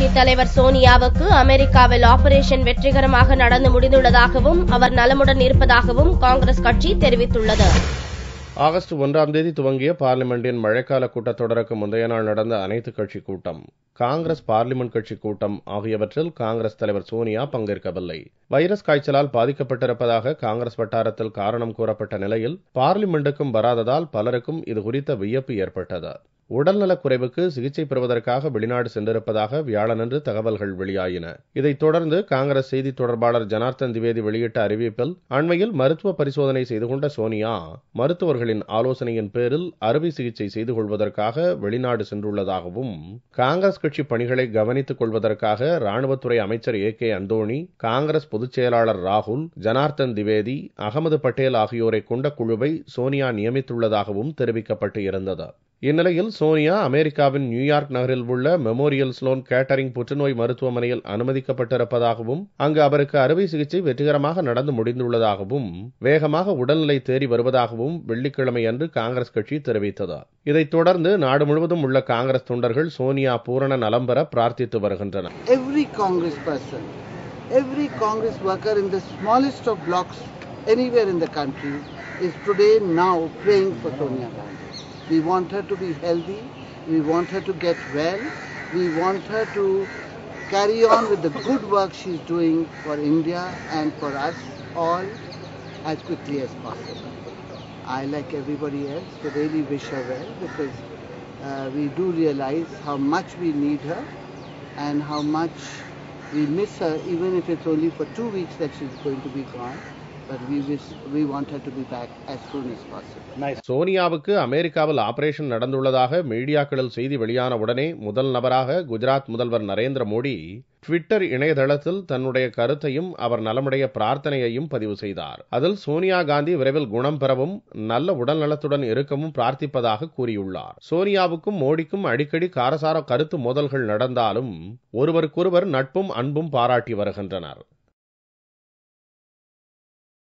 கட்சி தலைவர் சோனியாவுக்கு அமெரிக்காவில் ஆபரேஷன் வெற்றிகரமாக நடந்து முடிந்துள்ளதாகவும் அவர் நலமுடன் இருப்பதாகவும் காங்கிரஸ் கட்சி தெரிவித்துள்ளது ஆகஸ்ட் ஒன்றாம் தேதி துவங்கிய பார்லிமெண்டின் மழைக்கால கூட்டத்தொடருக்கு முந்தைய நாள் நடந்த அனைத்து கட்சி கூட்டம் காங்கிரஸ் பார்லிமெண்ட் கட்சி கூட்டம் ஆகியவற்றில் காங்கிரஸ் தலைவர் சோனியா பங்கேற்கவில்லை வைரஸ் காய்ச்சலால் பாதிக்கப்பட்டிருப்பதாக காங்கிரஸ் வட்டாரத்தில் காரணம் கூறப்பட்ட நிலையில் பார்லிமெண்டுக்கும் வராததால் பலருக்கும் இது குறித்த வியப்பு ஏற்பட்டது உடல்நலக் குறைவுக்கு சிகிச்சை பெறுவதற்காக வெளிநாடு சென்றிருப்பதாக வியாழனன்று தகவல்கள் வெளியாயின இதைத் தொடர்ந்து காங்கிரஸ் செய்தி தொடர்பாளர் ஜனார்த்தன் திவேதி வெளியிட்ட அறிவிப்பில் அண்மையில் மருத்துவ பரிசோதனை செய்து கொண்ட சோனியா மருத்துவர்களின் ஆலோசனையின் பேரில் அறுவை சிகிச்சை செய்து கொள்வதற்காக வெளிநாடு சென்றுள்ளதாகவும் காங்கிரஸ் கட்சி பணிகளை கவனித்துக் கொள்வதற்காக ராணுவத்துறை அமைச்சர் ஏ கே அந்தோணி காங்கிரஸ் பொதுச் செயலாளர் ராகுல் ஜனார்த்தன் திவேதி அகமது பட்டேல் ஆகியோரை கொண்ட குழுவை சோனியா நியமித்துள்ளதாகவும் தெரிவிக்கப்பட்டு இருந்தது இந்நிலையில் சோனியா அமெரிக்காவின் நியூயார்க் நகரில் உள்ள மெமோரியல் ஸ்லோன் கேட்டரிங் புற்றுநோய் மருத்துவமனையில் அனுமதிக்கப்பட்டிருப்பதாகவும் அங்கு அவருக்கு அறுவை சிகிச்சை வெற்றிகரமாக நடந்து முடிந்துள்ளதாகவும் வேகமாக உடல்நிலை தேறி வருவதாகவும் வெள்ளிக்கிழமை அன்று காங்கிரஸ் கட்சி தெரிவித்தது இதைத் தொடர்ந்து நாடு முழுவதும் உள்ள காங்கிரஸ் தொண்டர்கள் சோனியா பூரண நலம் பெற பிரார்த்தித்து வருகின்றனர் every Congress person, every Congress worker in the smallest of blocks anywhere in the country is today now praying for Sonia Gandhi. We want her to be healthy, we want her to get well, we want her to carry on with the good work she's doing for India and for us all as quickly as possible. I, like everybody else, would really wish her well because uh, we do realize how much we need her and how much we miss her, even if it's only for two weeks that she's going to be gone. But we wish, we want her to be back as soon as possible. சோனியாவுக்கு அமெரிக்காவில் operation நடந்துள்ளதாக மீடியாக்களில் செய்தி வெளியான உடனே முதல் நபராக குஜராத் முதல்வர் Narendra Modi Twitter இணையதளத்தில் தன்னுடைய கருத்தையும் அவர் நலமுடைய பிரார்த்தனையையும் பதிவு செய்தார் அதில் சோனியா காந்தி விரைவில் குணம் பெறவும் நல்ல உடல் நலத்துடன் இருக்கவும் பிரார்த்திப்பதாக கூறியுள்ளார் சோனியாவுக்கும் மோடிக்கும் அடிக்கடி காரசார கருத்து மோதல்கள் நடந்தாலும் ஒருவருக்கொருவர் நட்பும் அன்பும் பாராட்டி வருகின்றனர்